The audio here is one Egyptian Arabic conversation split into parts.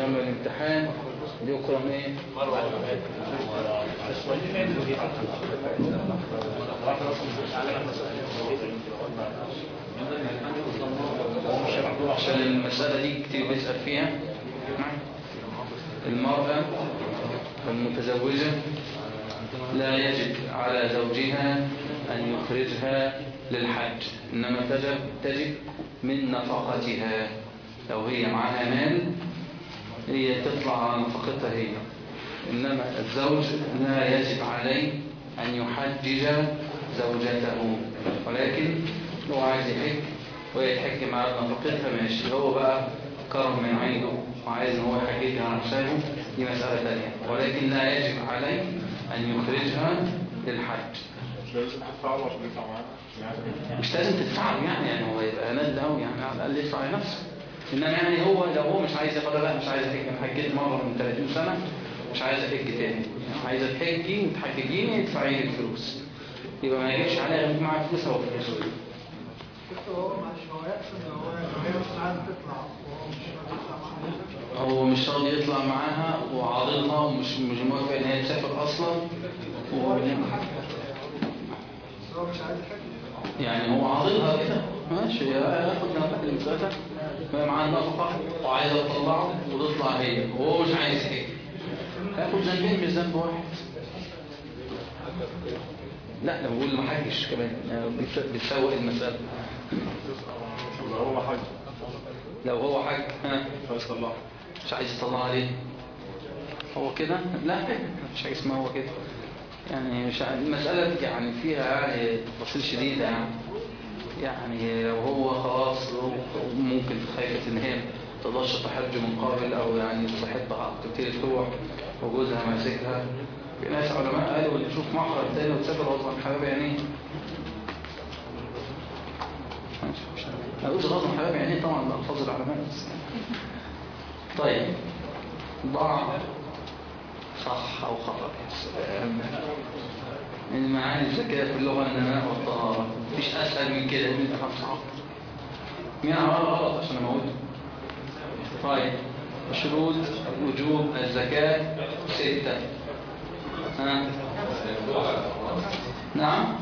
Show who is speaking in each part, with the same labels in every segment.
Speaker 1: يوم الامتحان يكرم ايه عشان المسألة دي كتير بيسأل فيها المرأة المتزوجة لا يجب على زوجها أن يخرجها للحج إنما تجب, تجب من نفقتها لو هي معها مال هي تطلع على نفقتها هي إنما الزوج لا يجب عليه أن يحجج زوجته ولكن لو عايز يحج وهي تحج مع نفقتها ماشي هو بقى كرم من عنده وعايز ان هو يحججها عشانه دي مسألة ثانية ولكن لا يجب عليه أن يخرجها للحج
Speaker 2: مش لازم تدفعه عشان يدفع معانا
Speaker 1: مش لازم تدفعه يعني يعني هو يبقى نادل له يعني على الأقل يدفع لنفسه إنما يعني هو لو هو مش عايز ياخدها لا مش عايز أحج أنا حجيت مرة من 30 سنة مش عايز أحج تاني يعني عايزة تحجي وتحججيني ادفعي لي الفلوس يبقى ما يجيبش عليها غير معاها فلوس أو فلوس
Speaker 3: كنت هو مش هو يقصد ان هو هي مش عايزه تطلع وهو مش هيطلع معاها
Speaker 1: هو مش راضي يطلع معاها وعارضها ومش مش موافق ان هي تسافر اصلا و...
Speaker 3: بس هو مش عايز يحج
Speaker 1: يعني هو عارضها كده ماشي ياخد نفقة المسافة وهي معاها النفقة وعايزة تطلعه وتطلع هي وهو مش عايز هيك هياخد ذنبين مش ذنب واحد لا ده بقول ما حجش كمان يعني بيس- بيسوق المسألة
Speaker 2: لو هو حاج
Speaker 1: لو هو حج ها
Speaker 2: مش طلع
Speaker 1: مش عايز يطلعها ليه هو كده لا مش حاجه اسمها هو كده يعني مش ع- المسألة يعني فيها يعني تفاصيل شديدة يعني يعني لو هو خلاص ممكن خايفة ان هي ما تقدرش تحج من قبل او يعني صحتها تبتدي تروح وجوزها ماسكها في ناس علماء قالوا اللي تشوف مخرج تاني وتسافر غصب عن حباب عينيه ما اقولش غصب عن حباب عينيه طبعا ده الفاظ العلماء بس طيب ضع صح أو خطأ يا سلام من معاني الزكاة في اللغة النماء والطهارة مفيش أسهل من كده من أفهم صعب مين عمل غلط عشان أموته طيب شروط وجوب الزكاة ستة ها نعم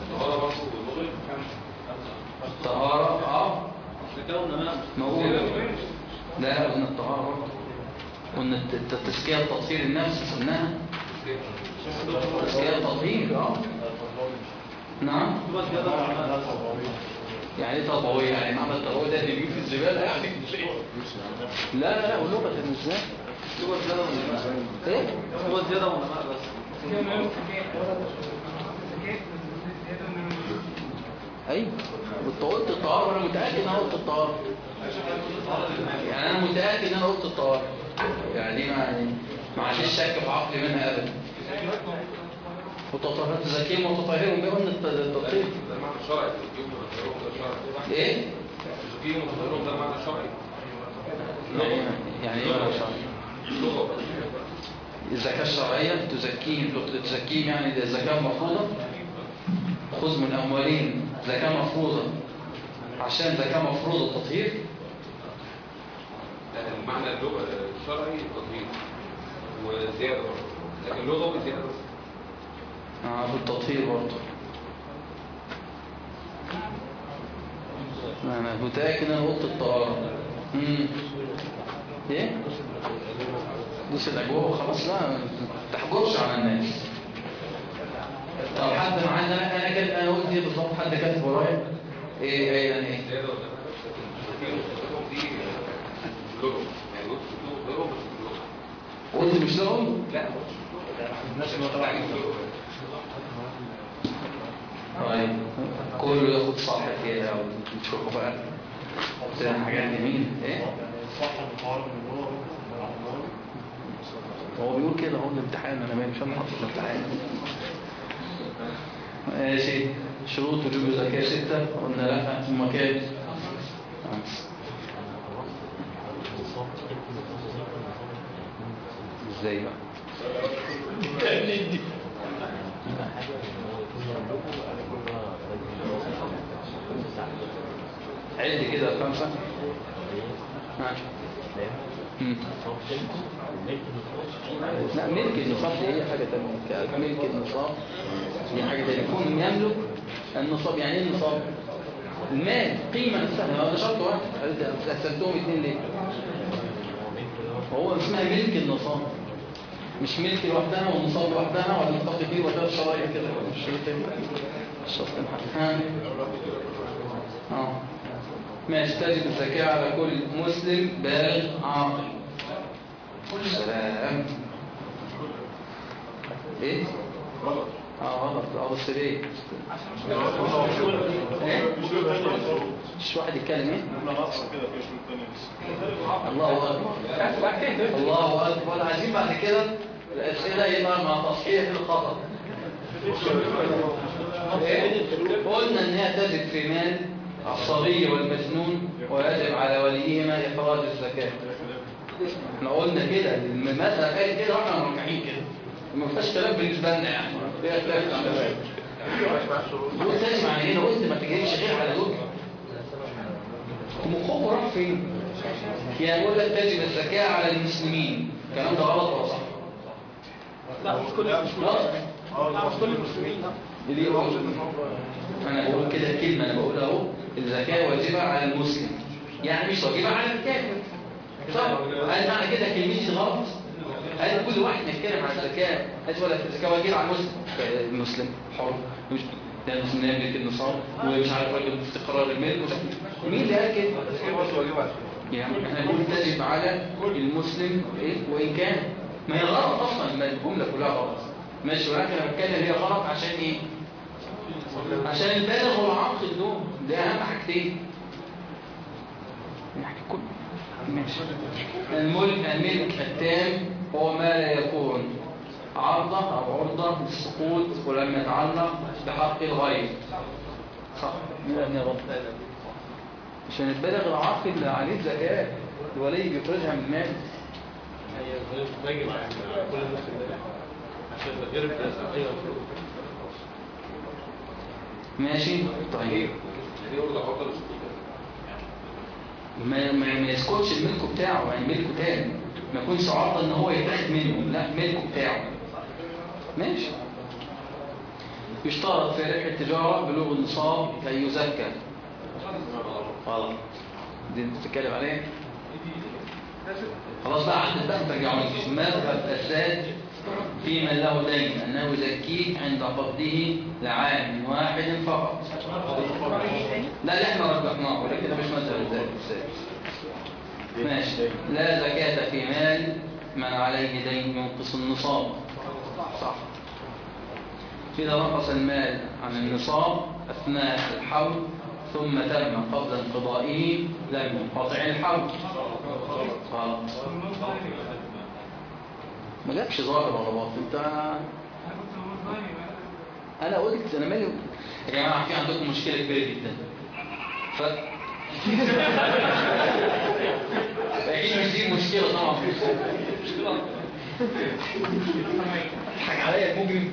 Speaker 1: الطهارة اه موجود لا قلنا الطهارة برضه قلنا الت- الت- التزكية تطهير النفس قلناها تزكية تطهير اه نعم يعني ايه تطوير يعني معنى التطوير ده اللي بيجي في الزبالة يعني لا لا لا ولغة ازاي ايه
Speaker 4: هو زيادة ونماء بس
Speaker 1: ايوه قلت الطهارة وانا متأكد ان انا قلت الطهارة يعني انا متأكد ان انا قلت الطهارة يعني دي ما ما عنديش شك في عقلي منها ابدا وتطهرت زكيهم وتطهرهم بهم من الت- التطهير
Speaker 5: ده المعنى الشرعي تزكيهم وتطهيرهم ده شرعي
Speaker 1: ايه
Speaker 5: تزكيهم وتطهيرهم ده المعنى الشرعي
Speaker 1: يعني يعني ايه بقى شرعي
Speaker 5: اللغة
Speaker 1: الزكاة الشرعية تزكيهم تزكيهم يعني ده زكاة مفروضة خذ من أموالهم زكاة مفروضة عشان زكاة مفروضة تطهير
Speaker 5: لا، المعنى اللغة الشرعي تطهير وزيادة برضه لكن اللغة زيادة بس
Speaker 1: آه بالتطهير برضه أنا متأكد إن أنا قلت الطهارة امم إيه؟ دوس الأجوبة وخلاص لا ما تحجرش على الناس طب حد معانا أنا أنا كاتب أنا قلت إيه بالظبط حد كاتب ورايا؟ إيه إيه يعني إيه؟
Speaker 5: زيادة ولا لا تزكيهم وتطهيرهم دي لغة يعني قلت تطهيرهم بس باللغة
Speaker 1: قلت مش لهم؟
Speaker 5: لا الناس اللي طبعا
Speaker 1: طيب كله ياخد صح كده ونشوفه بقى ده حاجات جميلة ايه
Speaker 2: صح المقارنة من هو
Speaker 1: هو بيقول كده هو الامتحان انا مش انا حاطط الامتحان ماشي شروط وجوب الزكاة ستة قلنا لا ثم كام خمسة ازاي بقى عد كده خمسة ماشي مم. لا ملك النصاب دي هي حاجة تانية ملك النصاب دي حاجة تانية يكون يملك النصاب يعني ايه النصاب المال قيمة نفسها هذا شرط واحد أسألتهم اثنين ليه هو اسمها ملك النصاب مش ملك لوحدها والنصاب لوحدها ولا نصاب كتير وثلاث شرايح كده مش شيء تاني الشرط ها اه ماشي تجب الزكاة على كل مسلم بالغ عاقل سلام ايه
Speaker 2: غلط
Speaker 1: اه غلط اه بس ليه ايه مش واحد يتكلم ايه
Speaker 2: احنا ناقصة كده في شروط تانية بس
Speaker 1: الله اكبر الله اكبر عايزين بعد كده الاسئله يبقى مع تصحيح الخطا إيه؟ قلنا انها تجب في مال الصبي والمجنون ويجب على وليهما اخراج الزكاه احنا قلنا كده المسألة قال كده واحنا مركعين كده ما فيهاش كلام بالنسبة لنا يعني فيها خلاف هو تسمع هنا قلت ما تجيبش غير على دول مخه راح فين؟ يعني يقول لك تجب الزكاة على المسلمين الكلام ده غلط ولا صح؟
Speaker 4: لا مش كل المسلمين
Speaker 1: غلط
Speaker 4: لا مش كل المسلمين لا
Speaker 1: ليه بقول انا بقول كده كلمة انا بقولها اهو الزكاة واجبة على المسلم يعني مش واجبة على الكافر صح؟ هل معنى كده كلمتي غلط؟ هل كل واحد يتكلم عن الزكاة هل ولا الزكاة واجبة على المسلم؟ المسلم حر مش ده المسلم يملك النصاب ومش عارف راجل استقرار الملك وش- مين اللي قال كده؟ يعني احنا بنقول تجب على المسلم ايه وان كان ما هي غلط اصلا ما الجمله كلها غلط ماشي ولكن انا بتكلم هي غلط عشان ايه عشان البالغ والعاقل دول ده اهم حاجتين نحكي كل ماشي الملك الملك التام هو ما لا يكون عرضة أو عرضة للسقوط ولم يتعلق بحق الغير صح يعني غلط عشان البالغ العاقل عليه زكاة الولي بيخرجها من المال
Speaker 4: هي واجب على كل المسلمين عشان غير الأساسية
Speaker 1: ماشي طيب
Speaker 5: يعني برضه عقد السقوط
Speaker 1: ما, ما, ما يسكتش الملك بتاعه يعني ملكه تاني ما يكونش عرضة ان هو يتاخد منه لا ملكه بتاعه ماشي يشترط في ربح التجارة بلوغ النصاب كي يزكى غلط دي انت بتتكلم عليه خلاص بقى عندك بقى ما ترجعونيش مذهب الزاد في من له دين انه يزكيه عند قبضه لعام واحد فقط لا لا احنا رجحناه ولكن ده مش مذهب الزاد ماشي لا زكاة في مال من عليه دين ينقص النصاب صح إذا نقص المال عن النصاب أثناء الحول ثم تم قبل انقضائه لم ينقطع الحول غلط ما جابش ظاهر ولا باطن انت انا قلت انا مالي يا جماعه في عندكم مشكله كبيره جدا ف اكيد مش دي مشكله طبعا حاجه عليا المجرم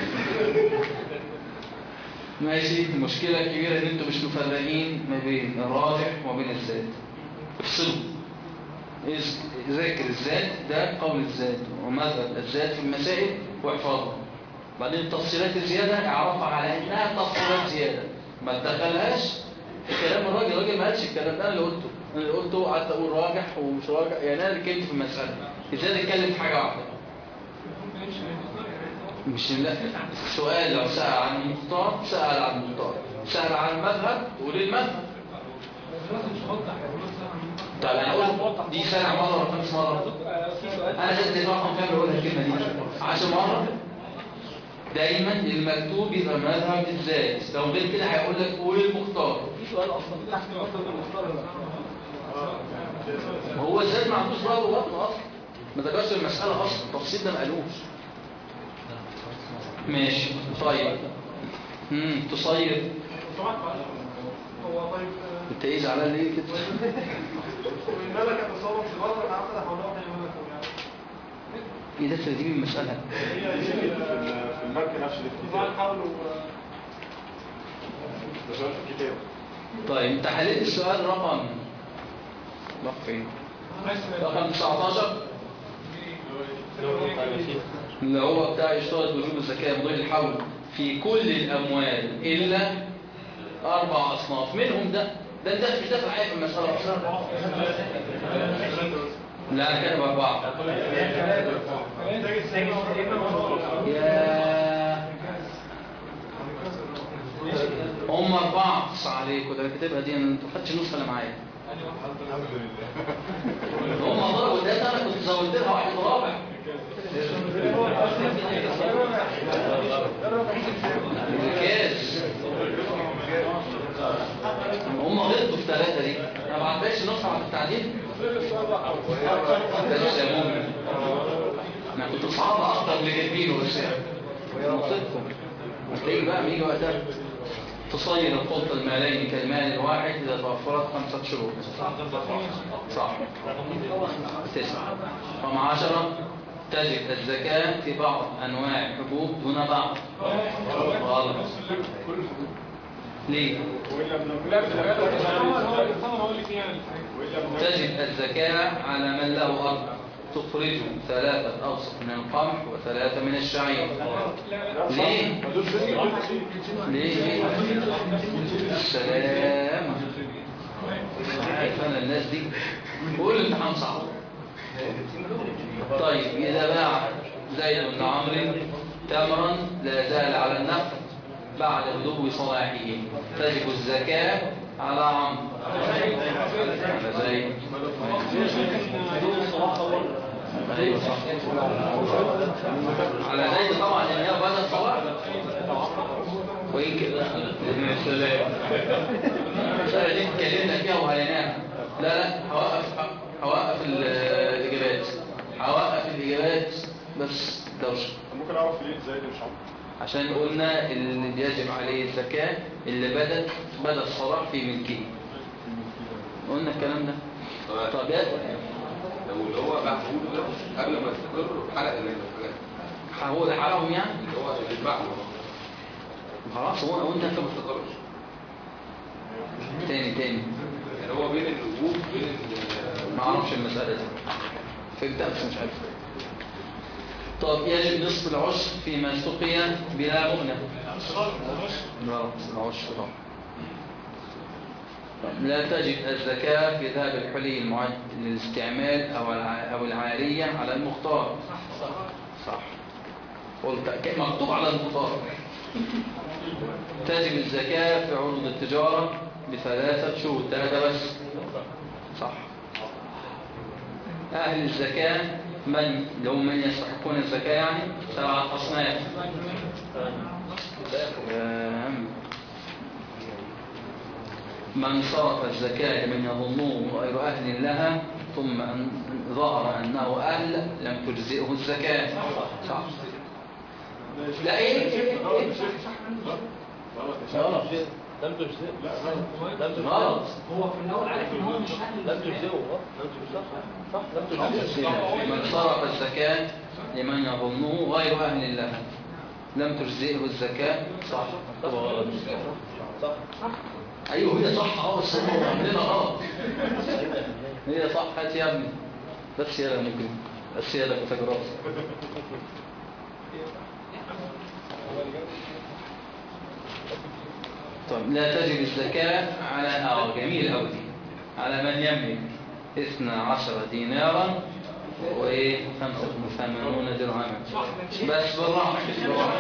Speaker 1: ماشي المشكله الكبيره ان انتوا مش مفرقين ما بين الراجح وما بين الزاد افصلوا إذ- ذاكر الذات ده قول الذات ومذهب الذات في المسائل واحفظها بعدين التفصيلات الزيادة اعرفها على انها تفصيلات زيادة ما تدخلهاش في كلام الراجل الراجل ما قالش الكلام ده انا اللي قلته انا اللي قلته قعدت اقول راجح ومش راجح يعني انا اللي اتكلمت في المسألة ازاي اتكلم في حاجة واحدة مش لا السؤال لو سأل عن المختار سأل عن المختار سأل عن المذهب وليه المذهب طب انا اقول دي سنة مرة ولا خمس مرة انا جبت رقم كام بقول الكلمة دي عشر مرة دايما المكتوب يبقى مذهب الذات لو غير كده هيقول لك قول المختار
Speaker 4: في سؤال اصلا تحت مصدر المختار
Speaker 1: هو الذات ما عندوش رأي وبطن اصلا ما ذكرش المسألة اصلا التفصيل ده ما قالوش ماشي طيب امم تصير
Speaker 3: هو طيب آه،
Speaker 1: انت ايه زعلان ليه كده
Speaker 3: وإن ملك تصرف في الغرض أنا عقد حوله في ملكه يعني
Speaker 1: ايه ده ترتيب المسألة
Speaker 3: هي
Speaker 2: في
Speaker 3: هي
Speaker 2: في المارك نفس
Speaker 3: طبعا
Speaker 2: الافتتاح
Speaker 3: حاول
Speaker 2: ده سؤال في الكتاب
Speaker 1: طيب انت حليت السؤال رقم رقم فين رقم 19 اللي هو بتاع يشترط وجوب الزكاة بضوء الحول في كل الأموال إلا أربع أصناف منهم ده ده انت مش داخل عليا في المسألة أصلا لا أنا كاتب أربعة يا هم أربعة صح عليك وده كاتبها دي أنت ما خدتش النسخة اللي معايا هم ضربوا ده أنا كنت زودت لها واحد رابع الكاس هم غلطوا في ثلاثة دي أنا ما بعتلكش نسخة على التعديل ده مش ليمون أنا كنت صعب أكتر اللي جايبينه بس يعني نصيبكم هتلاقي بقى بيجي وقتها تصير الخلطة المالين كالمال الواحد إذا توفرت خمسة شروط صح تسعة رقم عشرة تجب الزكاة في بعض أنواع الحبوب دون بعض غلط ليه؟ تجب الزكاة على من له أرض تخرج ثلاثة أوسط من القمح وثلاثة من الشعير ليه؟ ليه؟ السلام عارف أنا الناس دي قول الامتحان صعب طيب إذا باع زيد بن عمرو تمرا لا زال على النقد بعد بدو صلاحه تجب الزكاة على عمرو على زيد ايوه صح على زيد طبعا ان هي بدل صلاح وان كده ابن السلام الرساله دي اتكلمنا فيها وهيناها لا لا هوقف هوقف ال- الاجابات هوقف الاجابات بس دوشه
Speaker 2: ممكن اعرف ليه زايد مش عمرو
Speaker 1: عشان قلنا اللي بيجب عليه الزكاة اللي بدت بدا الصلاح في ملكه قلنا الكلام ده طب يا
Speaker 5: لو اللي هو باع حقوقه ده قبل ما يستقر حلق الحاجات
Speaker 1: هو ده حرام يعني
Speaker 5: اللي هو اللي اتباع
Speaker 1: خلاص هو وانت
Speaker 5: لسه ما استقرش
Speaker 1: تاني تاني
Speaker 5: يعني هو بين الوجوب بين ال-
Speaker 1: ما اعرفش المسألة دي فهمتها بس مش عارف طب يجب نصف العشر فيما سقي بلا مؤنة غلط العشر غلط لا تجب الزكاة في ذهب الحلي المعد للاستعمال أو الع- أو العارية على المختار صح قلت ك- مكتوب على المختار تجب الزكاة في عروض التجارة بثلاثة شهور ثلاثة بس صح أهل الزكاة من لو من يستحقون الزكاة يعني سبعة أصناف تمام. من صرف الزكاة لمن يظنه غير أهل لها ثم أن ظهر أنه أهل لم تجزئه الزكاة صح لا إيه إيه إيه غلط
Speaker 4: لم تجزئ لم تجزئ
Speaker 1: غلط
Speaker 6: هو في الاول عارف ان هو مش اهل
Speaker 4: لم تجزئه اه لم تجزئه صح لم تجزئه
Speaker 1: من صرف الزكاة لمن يظنه غير أهل لها لم تجزئه الزكاة صح
Speaker 4: صح
Speaker 1: أيوه هي صح اه بس هم عاملينها غلط هي صح هات يا ابني بس يلا ممكن بس يلا فوتوغراف طيب لا تجب الزكاة على اه جميل أوي دي على من يملك 12 دينارا وايه 85 درهما بس بالراحة بالراحة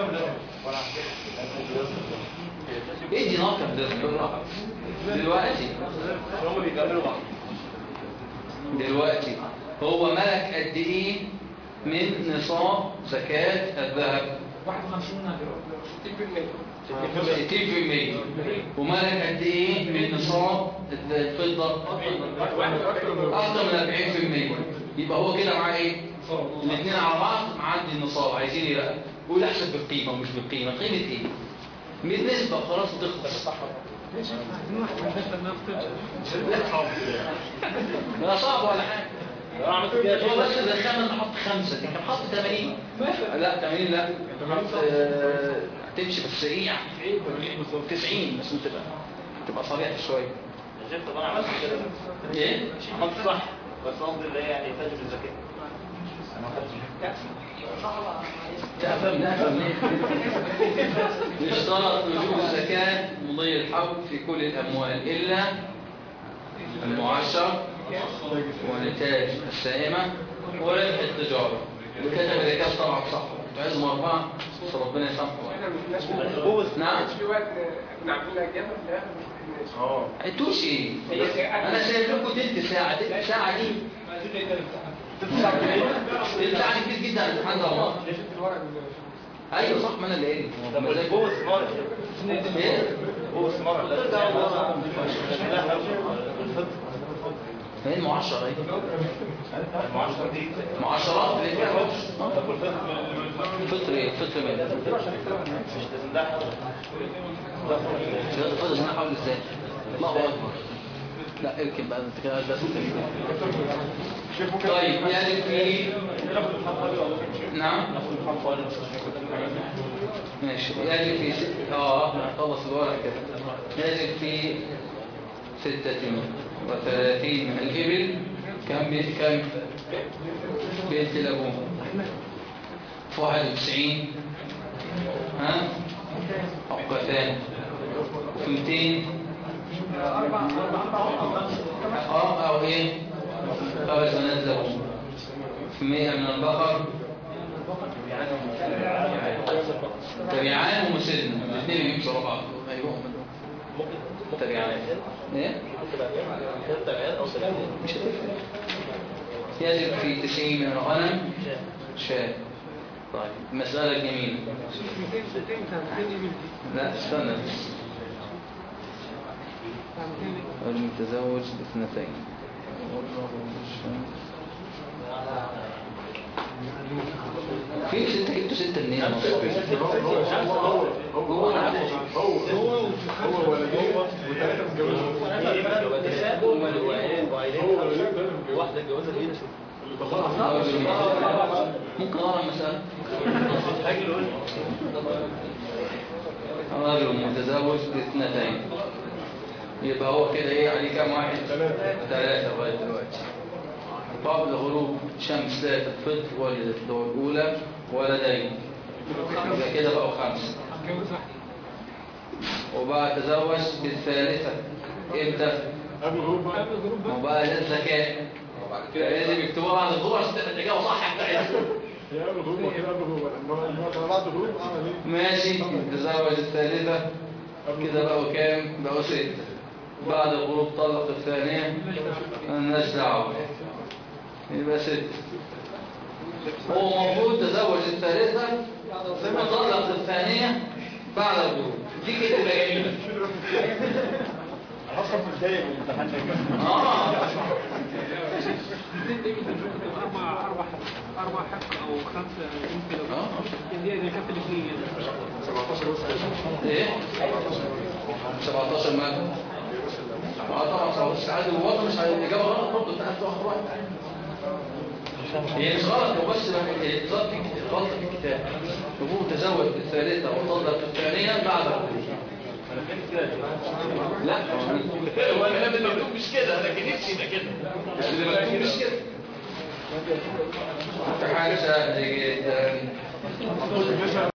Speaker 1: ايه دي ناقب ده بالراحة دلوقتي
Speaker 4: هم بيكملوا بعض
Speaker 1: دلوقتي هو ملك قد ايه من نصاب زكاة الذهب
Speaker 6: 51
Speaker 1: 60% وملك قد ايه من نصاب الفضة اكتر من 40% يبقى هو كده معاه ايه الاثنين على بعض معدي النصاب عايزين ايه بقى قول احسب بالقيمة ومش بالقيمة قيمة ايه بالنسبة خلاص وتخلص
Speaker 3: عايزين واحد يحس انها بتنشر
Speaker 1: لا صعب ولا حاجة هو بس دخلنا نحط خمسة دي كان حط 80 لا 80 لا حط آه، تمشي بس ايه يعني 90 بس تبقى تبقى صريح شوية
Speaker 4: يا شيخ طب انا عملت كده
Speaker 1: ايه
Speaker 4: عملت صح
Speaker 7: بس قصدي اللي هي يعني تجب الزكاة
Speaker 1: تفهم نفهم يشترط وجوب الزكاة مضي الحول في كل الأموال إلا المعشر ونتاج السائمة وربح التجارة وكتب الركاب طبعا صح عايزهم أربعة بس ربنا يسامحه نعم
Speaker 8: في وقت كنا عاملين اجازه في الاخر
Speaker 2: اه
Speaker 1: انتوش ايه انا شايف لكم تلت ساعة تلت ساعة دي تلت ساعة دي كتير جدا على الامتحان ده والله ايوه صح ما انا اللي قايل
Speaker 7: طب والبوس مرة
Speaker 1: ايه
Speaker 7: بوس مرة
Speaker 1: هي المعشرة ايه
Speaker 7: المعاشرة دي
Speaker 1: معشرات اللي فيها عشر
Speaker 7: طب والفطر
Speaker 1: فطر ايه فطر من
Speaker 7: مش لازم ده
Speaker 1: فطر اسمها حول ازاي الله اكبر لا اركب بقى انت كده بس طيب يعني في نعم ماشي يعني في ست اه خلص الورق كده لازم في ستة وثلاثين من الإبل كم بي كم بنت الأبوه في واحد وتسعين ها حقتان وفي ميتين اه او ايه خمس بنات لبون في مئة من البقر تبيعان ومسن الاثنين يمشوا ورا بعض ايوه تبيعان ايه مش هتفرق يجب في تسعين من الغنم شاة طيب مسألة جميلة لا استنى بس المتزوج باثنتين في ستة جبتوا ستة منين يا مصر؟
Speaker 2: هو هو هو هو ولدين وثلاثة متجوزين
Speaker 7: واحدة جوازها جديدة شوف
Speaker 1: ممكن أقرأ المسألة رجل متزوج باثنتين يبقى هو كده ايه عليه كام واحد ثلاثة لغاية دلوقتي قبل غروب شمس ذات الفطر ولدت له الأولى ولدين يبقى كده بقوا خمسة وبقى تزوج بالثالثة امتى؟
Speaker 2: قبل غروب
Speaker 1: ما هو بقى ده الذكاء لازم يكتبوها بعد الظهر عشان تبقى الإجابة صح بتاعتها
Speaker 2: هي قبل غروب وكده قبل غروب لما بعد غروب اعمل ايه؟
Speaker 1: ماشي تزوج الثالثة كده بقوا كام؟ بقوا ستة بعد الغروب طلق الثانية مالناش دعوة يبقى ستة هو المفروض تزوج الثالثة وطلق الثانية بعد الغروب دي كده تبقى جميلة
Speaker 2: هصحى في البداية من الامتحان ده
Speaker 1: اه
Speaker 6: أربع أربع أربع حق أو خمسة يمكن لو
Speaker 1: اه
Speaker 6: دي دي كانت الاثنين
Speaker 2: 17 بس
Speaker 1: ايه 17 مال اه طبعا 17 عادي الوضع مش عادي الاجابه غلط برضه انت عارف اخر واحد هي مش غلط هو بس غلط في غلط في الكتاب هو تزوج بالثالثه وطلق الثانيه بعد الغروب لا هو الكلام المكتوب مش كده لكن نفسي يبقى كده اللي مكتوب مش كده امتحان سهل جدا